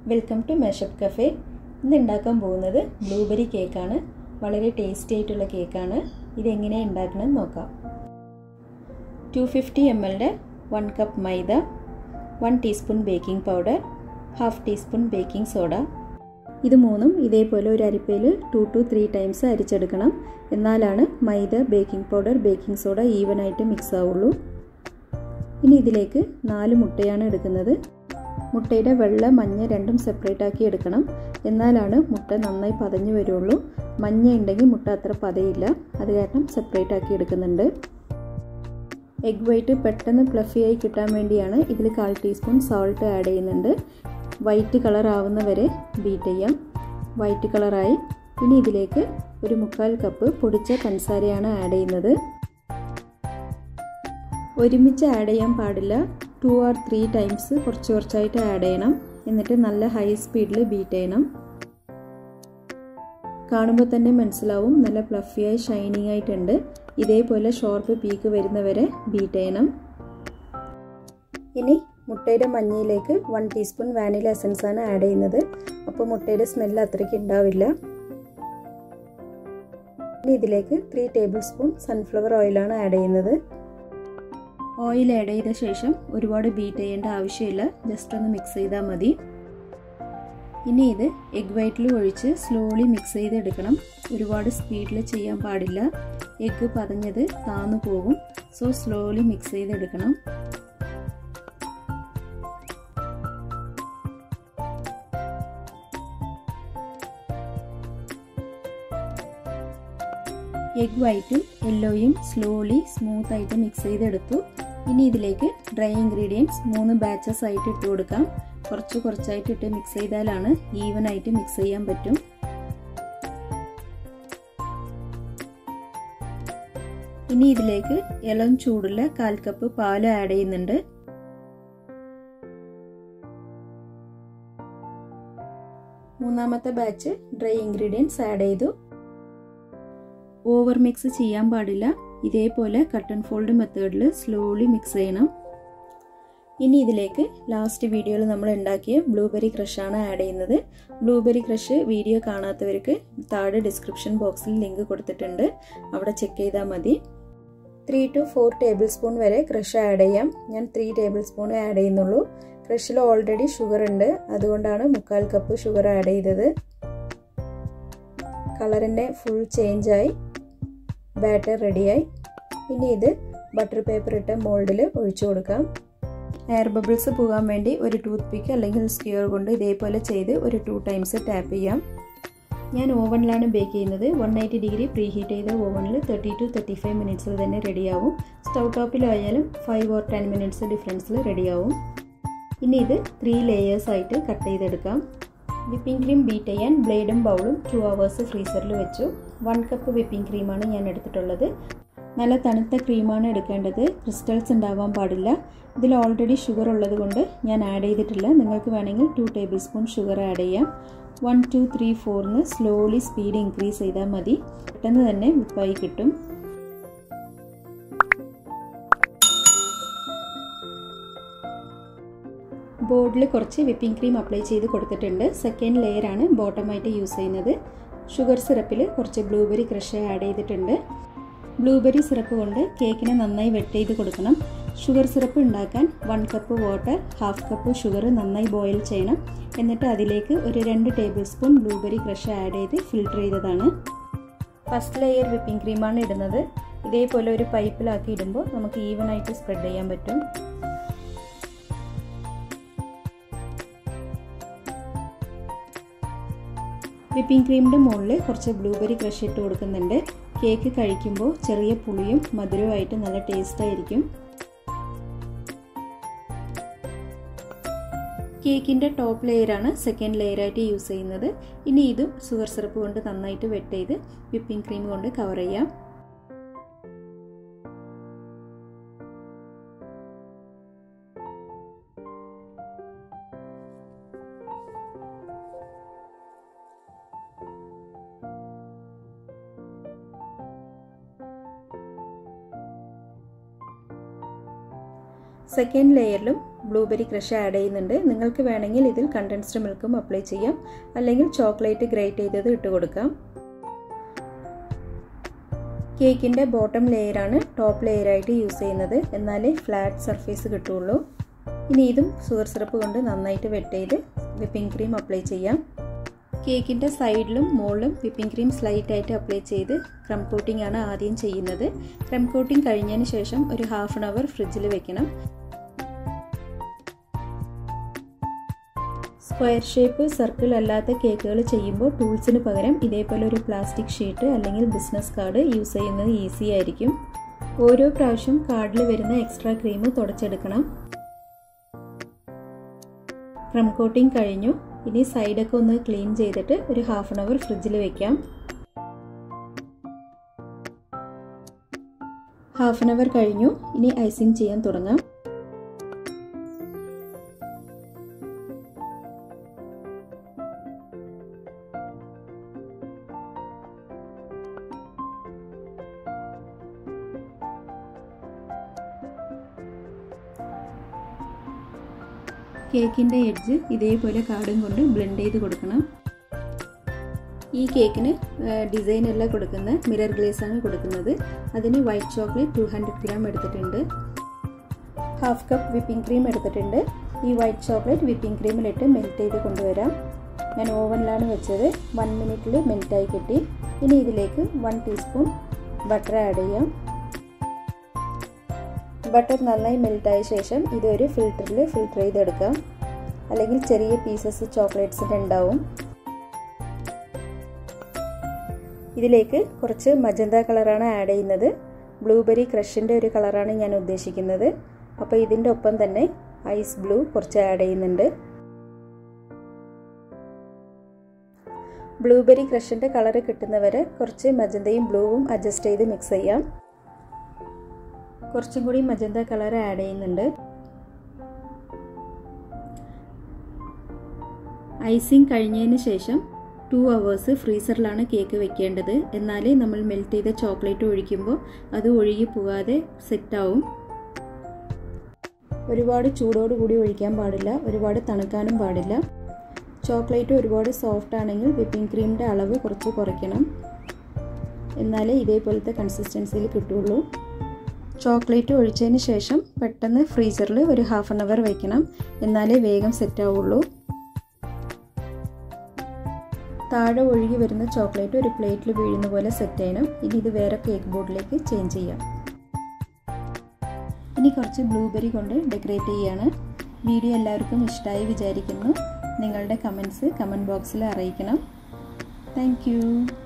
welcome to മേഷപ്പ് cafe ഇന്ന് ഉണ്ടാക്കാൻ പോകുന്നത് ബ്ലൂബെറി കേക്കാണ് വളരെ ടേസ്റ്റി ആയിട്ടുള്ള കേക്കാണ് ഇതെങ്ങനെ ഉണ്ടാക്കണമെന്ന് നോക്കാം ടു ഫിഫ്റ്റി എം എല്ലിൻ്റെ വൺ കപ്പ് മൈദ one teaspoon baking powder half teaspoon baking soda ഇത് മൂന്നും ഇതേപോലെ ഒരു അരിപ്പയിൽ ടു ടു ത്രീ ടൈംസ് അരിച്ചെടുക്കണം എന്നാലാണ് മൈദ ബേക്കിംഗ് പൗഡർ ബേക്കിംഗ് സോഡ ഈവനായിട്ട് മിക്സ് ആവുള്ളൂ ഇനി ഇതിലേക്ക് നാല് മുട്ടയാണ് എടുക്കുന്നത് മുട്ടയുടെ വെള്ള മഞ്ഞ രണ്ടും സെപ്പറേറ്റ് ആക്കി എടുക്കണം എന്നാലാണ് മുട്ട നന്നായി പതഞ്ഞു വരുള്ളൂ മഞ്ഞ ഉണ്ടെങ്കിൽ മുട്ട അത്ര പതയില്ല അത് കാരണം സെപ്പറേറ്റ് ആക്കി എടുക്കുന്നുണ്ട് എഗ് വൈറ്റ് പെട്ടെന്ന് ഫ്ലഫി ആയി കിട്ടാൻ വേണ്ടിയാണ് ഇതിൽ കാൽ ടീസ്പൂൺ സോൾട്ട് ആഡ് ചെയ്യുന്നുണ്ട് വൈറ്റ് കളർ ആവുന്ന വരെ ബീറ്റ് ചെയ്യാം വൈറ്റ് കളറായി ഇനി ഇതിലേക്ക് ഒരു മുക്കാൽ കപ്പ് പൊടിച്ച പഞ്ചസാരയാണ് ആഡ് ചെയ്യുന്നത് ഒരുമിച്ച് ആഡ് ചെയ്യാൻ പാടില്ല ടു ആർ ത്രീ ടൈംസ് കുറച്ച് കുറച്ചായിട്ട് ആഡ് ചെയ്യണം എന്നിട്ട് നല്ല ഹൈ സ്പീഡിൽ ബീറ്റ് ചെയ്യണം കാണുമ്പോൾ തന്നെ മനസ്സിലാവും നല്ല ഫ്ലഫിയായി ഷൈനിങ് ആയിട്ടുണ്ട് ഇതേപോലെ ഷോർപ്പ് പീക്ക് വരുന്നവരെ ബീറ്റ് ചെയ്യണം ഇനി മുട്ടയുടെ മഞ്ഞയിലേക്ക് വൺ ടീസ്പൂൺ വാനില എസൻസ് ആണ് ആഡ് ചെയ്യുന്നത് അപ്പോൾ മുട്ടയുടെ സ്മെല്ല് അത്രയ്ക്ക് ഉണ്ടാവില്ല ഇനി ഇതിലേക്ക് ത്രീ ടേബിൾ സ്പൂൺ സൺഫ്ലവർ ഓയിലാണ് ആഡ് ചെയ്യുന്നത് ഓയിൽ ആഡ് ചെയ്ത ശേഷം ഒരുപാട് ബീറ്റ് ചെയ്യേണ്ട ആവശ്യമില്ല ജസ്റ്റ് ഒന്ന് മിക്സ് ചെയ്താൽ മതി ഇനി ഇത് എഗ് വൈറ്റിൽ ഒഴിച്ച് സ്ലോലി മിക്സ് ചെയ്തെടുക്കണം ഒരുപാട് സ്പീഡിൽ ചെയ്യാൻ പാടില്ല എഗ്ഗ് പതഞ്ഞത് താന്നു പോകും സോ സ്ലോലി മിക്സ് ചെയ്തെടുക്കണം എഗ് വൈറ്റും യെല്ലോയും സ്ലോലി സ്മൂത്ത് ആയിട്ട് മിക്സ് ചെയ്തെടുത്തു ഇനി ഇതിലേക്ക് ഡ്രൈ ഇൻഗ്രീഡിയൻസ് മൂന്ന് ബാച്ചസ് ആയിട്ട് ഇട്ട് കൊടുക്കാം കുറച്ച് കുറച്ചായിട്ട് ഇട്ട് മിക്സ് ചെയ്താലാണ് ഈവൻ ആയിട്ട് മിക്സ് ചെയ്യാൻ പറ്റും ഇനി ഇതിലേക്ക് ഇളം ചൂടുള്ള കാൽ കപ്പ് പാല് ആഡ് ചെയ്യുന്നുണ്ട് മൂന്നാമത്തെ ബാച്ച് ഡ്രൈ ഇൻഗ്രീഡിയൻസ് ആഡ് ചെയ്തു ഓവർ മിക്സ് ചെയ്യാൻ പാടില്ല ഇതേപോലെ കട്ട് ആൻഡ് ഫോൾഡ് മെത്തേഡിൽ സ്ലോലി മിക്സ് ചെയ്യണം ഇനി ഇതിലേക്ക് ലാസ്റ്റ് വീഡിയോയിൽ നമ്മൾ ഉണ്ടാക്കിയ ബ്ലൂബെറി ക്രഷാണ് ആഡ് ചെയ്യുന്നത് ബ്ലൂബെറി ക്രഷ് വീഡിയോ കാണാത്തവർക്ക് താഴെ ഡിസ്ക്രിപ്ഷൻ ബോക്സിൽ ലിങ്ക് കൊടുത്തിട്ടുണ്ട് അവിടെ ചെക്ക് ചെയ്താൽ മതി three to four tablespoon വരെ ക്രഷ് ആഡ് ചെയ്യാം ഞാൻ ത്രീ ടേബിൾ സ്പൂൺ ആഡ് ചെയ്യുന്നുള്ളൂ ക്രഷിൽ ഓൾറെഡി ഷുഗർ ഉണ്ട് അതുകൊണ്ടാണ് മുക്കാൽ കപ്പ് ഷുഗർ ആഡ് ചെയ്തത് കളറിൻ്റെ ഫുൾ ചേഞ്ചായി ബാറ്റർ റെഡിയായി ഇനി ഇത് ബട്ടർ പേപ്പർ ഇട്ട മോൾഡിൽ ഒഴിച്ചു കൊടുക്കാം എയർ ബബിൾസ് പോകാൻ വേണ്ടി ഒരു ടൂത്ത് പിക്ക് അല്ലെങ്കിൽ സ്ക്യൂർ കൊണ്ട് ഇതേപോലെ ചെയ്ത് ഒരു ടു ടൈംസ് ടാപ്പ് ചെയ്യാം ഞാൻ ഓവനിലാണ് ബേക്ക് ചെയ്യുന്നത് one eighty degree preheat ചെയ്ത ഓവനിൽ തേർട്ടി ടു തേർട്ടി ഫൈവ് മിനിറ്റ്സിൽ തന്നെ റെഡിയാവും സ്റ്റൗ ടോപ്പിലായാലും ഫൈവ് ഓർ ടെൻ മിനിറ്റ്സ് ഡിഫറൻസിൽ റെഡിയാവും ഇനി ഇത് ത്രീ ലേയേഴ്സ് ആയിട്ട് കട്ട് ചെയ്തെടുക്കാം വിപ്പിംഗ് ക്രീം ബീറ്റ് ചെയ്യാൻ ബ്ലേഡും ബൗളും ടു അവേഴ്സ് ഫ്രീസറിൽ വെച്ചു വൺ കപ്പ് വിപ്പിംഗ് ക്രീമാണ് ഞാൻ എടുത്തിട്ടുള്ളത് നല്ല തണുത്ത ക്രീമാണ് എടുക്കേണ്ടത് ക്രിസ്റ്റൽസ് ഉണ്ടാവാൻ പാടില്ല ഇതിൽ ഓൾറെഡി ഷുഗർ ഉള്ളത് കൊണ്ട് ഞാൻ ആഡ് ചെയ്തിട്ടില്ല നിങ്ങൾക്ക് വേണമെങ്കിൽ two tablespoon sugar add ചെയ്യാം വൺ ടു ത്രീ ഫോറിന് സ്ലോലി സ്പീഡ് ഇൻക്രീസ് ചെയ്താൽ മതി പെട്ടെന്ന് തന്നെ വിപ്പായി കിട്ടും ബോർഡിൽ കുറച്ച് വിപ്പിംഗ് ക്രീം അപ്ലൈ ചെയ്ത് കൊടുത്തിട്ടുണ്ട് സെക്കൻഡ് ലെയറാണ് ബോട്ടമായിട്ട് യൂസ് ചെയ്യുന്നത് ഷുഗർ സിറപ്പിൽ കുറച്ച് ബ്ലൂബെറി ക്രഷ് ആഡ് ചെയ്തിട്ടുണ്ട് ബ്ലൂബെറി സിറപ്പ് കൊണ്ട് കേക്കിനെ നന്നായി വെട്ട് ചെയ്ത് കൊടുക്കണം ഷുഗർ സിറപ്പ് ഉണ്ടാക്കാൻ one cup water half cup sugar നന്നായി ബോയിൽ ചെയ്യണം എന്നിട്ട് അതിലേക്ക് ഒരു രണ്ട് tablespoon blueberry crush add ചെയ്ത് ഫിൽട്ടർ ചെയ്തതാണ് ഫസ്റ്റ് ലെയർ വിപ്പിംഗ് ക്രീമാണ് ഇടുന്നത് ഇതേപോലെ ഒരു പൈപ്പിലാക്കി ഇടുമ്പോൾ നമുക്ക് ഈവൻ ആയിട്ട് സ്പ്രെഡ് ചെയ്യാൻ പറ്റും വിപ്പിംഗ് ക്രീമിൻ്റെ മുകളിൽ കുറച്ച് ബ്ലൂബെറി ക്രഷ് ഇട്ട് കൊടുക്കുന്നുണ്ട് കേക്ക് കഴിക്കുമ്പോൾ ചെറിയ പുളിയും മധുരവുമായിട്ട് നല്ല ടേസ്റ്റ് ആയിരിക്കും കേക്കിൻ്റെ ടോപ്പ് ലെയറാണ് സെക്കൻഡ് ലെയറായിട്ട് യൂസ് ചെയ്യുന്നത് ഇനി ഇതും ഷുഗർ സിറപ്പ് കൊണ്ട് നന്നായിട്ട് വെട്ട് ചെയ്ത് വിപ്പിംഗ് ക്രീം കൊണ്ട് കവർ ചെയ്യാം സെക്കൻഡ് ലെയറിലും ബ്ലൂബെറി ക്രഷ് ആഡ് ചെയ്യുന്നുണ്ട് നിങ്ങൾക്ക് വേണമെങ്കിൽ ഇതിൽ കണ്ടൻസ്ഡ് മിൽക്കും അപ്ലൈ ചെയ്യാം അല്ലെങ്കിൽ ചോക്ലേറ്റ് ഗ്രേറ്റ് ചെയ്തത് ഇട്ട് കൊടുക്കാം കേക്കിൻ്റെ ബോട്ടം ലെയറാണ് ടോപ്പ് ലെയറായിട്ട് യൂസ് ചെയ്യുന്നത് എന്നാലേ ഫ്ലാറ്റ് സർഫേസ് കിട്ടുള്ളൂ ഇനി ഇതും ഷുഗർ സിറപ്പ് കൊണ്ട് നന്നായിട്ട് വെറ്റ് ചെയ്ത് വിപ്പിംഗ് ക്രീം അപ്ലൈ ചെയ്യാം കേക്കിൻ്റെ സൈഡിലും മുകളിലും വിപ്പിംഗ് ക്രീം സ്ലൈറ്റ് ആയിട്ട് അപ്ലൈ ചെയ്ത് ക്രം കോട്ടിംഗ് ആണ് ആദ്യം ചെയ്യുന്നത് ക്രം കോട്ടിംഗ് കഴിഞ്ഞതിന് ശേഷം ഒരു ഹാഫ് ആൻ അവർ ഫ്രിഡ്ജിൽ വെക്കണം സ്ക്വയർ ഷേപ്പ് സർക്കിൾ അല്ലാത്ത കേക്കുകൾ ചെയ്യുമ്പോൾ ടൂൾസിന് പകരം ഇതേപോലെ ഒരു പ്ലാസ്റ്റിക് ഷീറ്റ് അല്ലെങ്കിൽ ബിസിനസ് കാർഡ് യൂസ് ചെയ്യുന്നത് ഈസി ആയിരിക്കും ഓരോ പ്രാവശ്യം കാർഡിൽ വരുന്ന എക്സ്ട്രാ ക്രീം തുടച്ചെടുക്കണം ക്രം കോട്ടിംഗ് കഴിഞ്ഞു ഇനി സൈഡൊക്കെ ഒന്ന് ക്ലീൻ ചെയ്തിട്ട് ഒരു ഹാഫ് ആൻ അവർ ഫ്രിഡ്ജിൽ വെക്കാം ഹാഫ് ആൻ അവർ കഴിഞ്ഞു ഇനി ഐസിങ് ചെയ്യാൻ തുടങ്ങാം കേക്കിൻ്റെ എഡ്ജ് ഇതേപോലെ കാർഡും കൊണ്ട് ബ്ലെൻഡ് ചെയ്ത് കൊടുക്കണം ഈ കേക്കിന് ഡിസൈൻ എല്ലാം കൊടുക്കുന്ന മിറർ ഗ്ലേസ് ആണ് കൊടുക്കുന്നത് അതിന് white chocolate two hundred gram എടുത്തിട്ടുണ്ട് ഹാഫ് കപ്പ് വിപ്പിംഗ് ക്രീം എടുത്തിട്ടുണ്ട് ഈ വൈറ്റ് ചോക്ലേറ്റ് വിപ്പിംഗ് ക്രീമിലിട്ട് മെൽറ്റ് ചെയ്ത് കൊണ്ടുവരാം ഞാൻ ഓവനിലാണ് വെച്ചത് വൺ മിനിറ്റിൽ മെൽറ്റായി കിട്ടി ഇനി ഇതിലേക്ക് വൺ ടീസ്പൂൺ ബട്ടർ ആഡ് ചെയ്യാം ബട്ടർ നന്നായി മെൽറ്റായ ശേഷം ഇതൊരു ഫിൽറ്ററിൽ ഫിൽറ്റർ ചെയ്തെടുക്കാം അല്ലെങ്കിൽ ചെറിയ പീസസ് ചോക്ലേറ്റ്സിൻ്റെ ഉണ്ടാവും ഇതിലേക്ക് കുറച്ച് മജന്ത കളറാണ് ആഡ് ചെയ്യുന്നത് ബ്ലൂബെറി ക്രഷിൻ്റെ ഒരു കളറാണ് ഞാൻ ഉദ്ദേശിക്കുന്നത് അപ്പോൾ ഇതിൻ്റെ ഒപ്പം തന്നെ ഐസ് ബ്ലൂ കുറച്ച് ആഡ് ചെയ്യുന്നുണ്ട് ബ്ലൂബെറി ക്രഷിൻ്റെ കളറ് കിട്ടുന്നവരെ കുറച്ച് മജന്തയും ബ്ലൂവും അഡ്ജസ്റ്റ് ചെയ്ത് മിക്സ് ചെയ്യാം കുറച്ചും കൂടി മജന്ത കളർ ആഡ് ചെയ്യുന്നുണ്ട് ഐസിങ് കഴിഞ്ഞതിന് ശേഷം ടു അവേഴ്സ് ഫ്രീസറിലാണ് കേക്ക് വെക്കേണ്ടത് എന്നാലേ നമ്മൾ മെൽറ്റ് ചെയ്ത ചോക്ലേറ്റ് ഒഴിക്കുമ്പോൾ അത് ഒഴുകി പോകാതെ സെറ്റാവും ഒരുപാട് ചൂടോടുകൂടി ഒഴിക്കാൻ പാടില്ല ഒരുപാട് തണുക്കാനും പാടില്ല ചോക്ലേറ്റ് ഒരുപാട് സോഫ്റ്റ് ആണെങ്കിൽ വിപ്പിംഗ് ക്രീമിൻ്റെ അളവ് കുറച്ച് കുറയ്ക്കണം എന്നാലേ ഇതേപോലത്തെ കൺസിസ്റ്റൻസിയിൽ കിട്ടുള്ളൂ ചോക്ലേറ്റ് ഒഴിച്ചതിന് ശേഷം പെട്ടെന്ന് ഫ്രീസറിൽ ഒരു ഹാഫ് ആൻ അവർ വയ്ക്കണം എന്നാലേ വേഗം സെറ്റ് ആവുള്ളൂ താഴെ ഒഴുകി വരുന്ന ചോക്ലേറ്റ് ഒരു പ്ലേറ്റിൽ വീഴുന്ന പോലെ സെറ്റ് ചെയ്യണം ഇനി ഇത് വേറെ കേക്ക് ബോർഡിലേക്ക് ചേഞ്ച് ചെയ്യാം ഇനി കുറച്ച് ബ്ലൂബെറി കൊണ്ട് ഡെക്കറേറ്റ് ചെയ്യാണ് വീഡിയോ എല്ലാവർക്കും ഇഷ്ടമായി വിചാരിക്കുന്നു നിങ്ങളുടെ കമൻസ് കമൻറ്റ് ബോക്സിൽ അറിയിക്കണം താങ്ക്